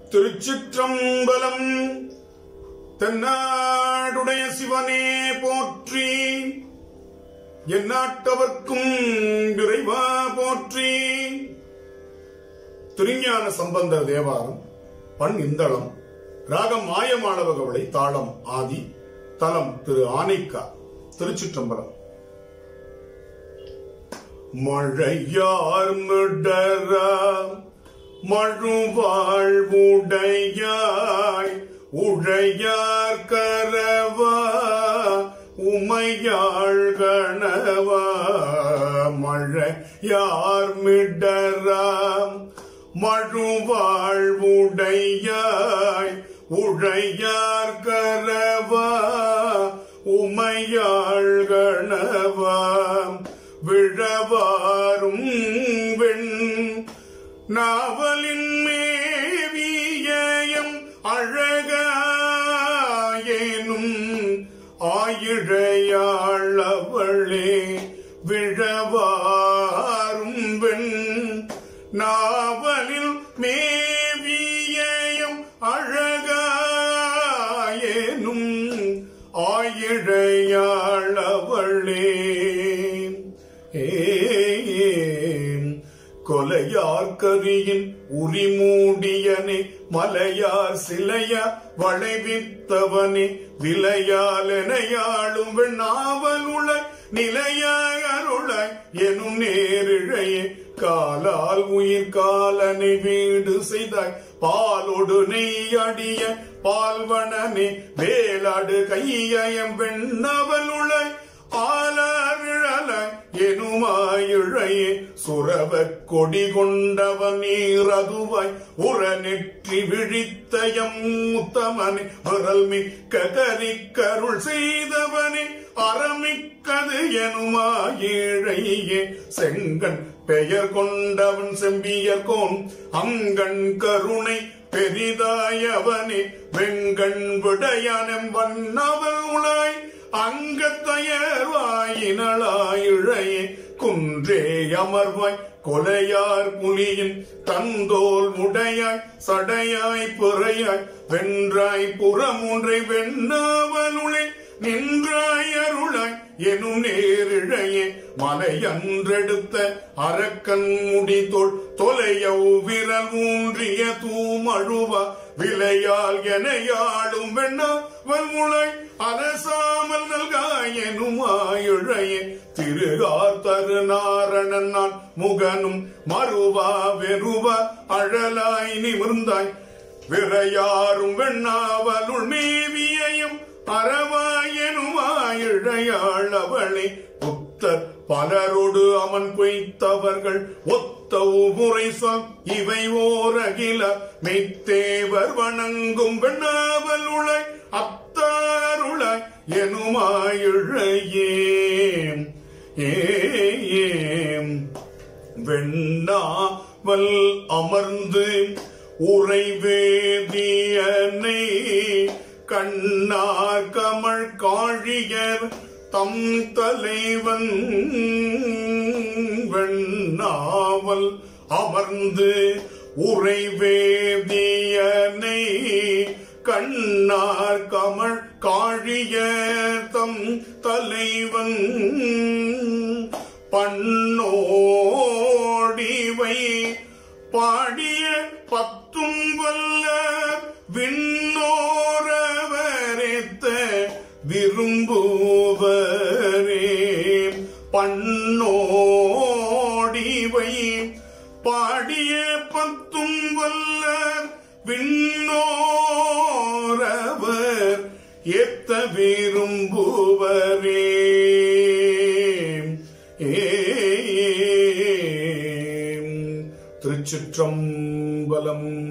திருச்சிற்றம்பலம் தென்னாடுடைய சிவனே போற்றி எந்நாட்டவர்க்கும் விரைவா போற்றி திருஞான சம்பந்த தேவாரம் பண் இந்தளம் ராகம் மாயமாளவகவளை தாளம் ஆதி தலம் திரு ஆனைக்கா திருச்சிற்றம்பலம் மழையார் மிடரா மழுவாழ்வுடையாய் உழையார் கரவா உமையாள் கணவா மழையார் மிடராம் மழுவாழ்வுடையாய் உழையார் கரவா உமையாள் கணவா விழவாரும் வெண் நாவலின் மேவியம் அழகாயேனும் ஆயிழையாளவளே விழவாரும் வெண் நாவலில் மேவியம் அழகாயேனும் ஆயிழையாளவளே ஏம் கொலையார் கரியின் உரிமூடியனே மலையார் சிலையா வளைவித்தவனே விலையால் எனையாளும் வெண்ணாவல் உளை நிலையாய் அருளாய் எனும் நேரிழையே காலால் உயிர் காலனை வீடு செய்தாய் பாலோடு நெய்யடிய பால்வனனே வேலாடு கையயம் வெண்ணவல் உளை ஆலாவிழல எனுமாயிழையே சுரவ கொடி கொண்டவன் நீரதுவாய் உற நெற்றி விழித்தயம் முத்தமனே விரல் மிக்க கரிக்கருள் செய்தவனே அறமிக்கது எனுமாயிழையே செங்கன் பெயர் கொண்டவன் செம்பியர்கோன் அங்கண் கருணை பெரிதாயவனே வெங்கண் விடையானம் வண்ணவள் உளாய் அங்கத்தயர்வாயினளாயிழையே குன்றே அமர்வாய் கொலையார் புலியின் தந்தோல் உடையாய் சடையாய் பிறையாய் வென்றாய் புறமூன்றை வெண்ணாவலுளே நின்றாய் அருளாய் எனும் நேரிழையே மலையன்றெடுத்த அரக்கன் முடிதோள் தொலையவு விரல் ஊன்றிய தூமழுவா விலையால் எனையாடும் வெண்ணாவல் முளை அரசாமல் நல்காய் எனுமாயிழையே திருகார் தருநாரணன் நான் முகனும் மறுவா வெறுவா அழலாய் நிமிர்ந்தாய் விரையாரும் வெண்ணாவலுள் மேவியையும் அறவாயனுமாயிழையாள் அவளே புத்தர் பலரோடு அமன் பொய்த்தவர்கள் ஒத்த முறை சொல் இவை ஓர் அகில மெய்த்தேவர் வணங்கும் வெண்ணாவல் உளை அத்தாருளாய் எனுமாயிழையே ஏம் வெண்ணாவல் அமர்ந்து உறைவேதியனை கண்ணார் கமழ் காழியர் தம் தலைவன் வெண்ணாவல் அமர்ந்து உறைவேதியனை கண்ணார் கமழ் காழியர் தம் தலைவன் பண்ணோடிவை பாடிய பத்தும் வல்ல விண்ணோரவரேத்த விரும்புவரே பண்ணோடிவை பாடிய பத்தும் வல்ல விண்ணோரவர் ஏத்த விரும்புவரே ஏ திருச்சிற்றம்பலம்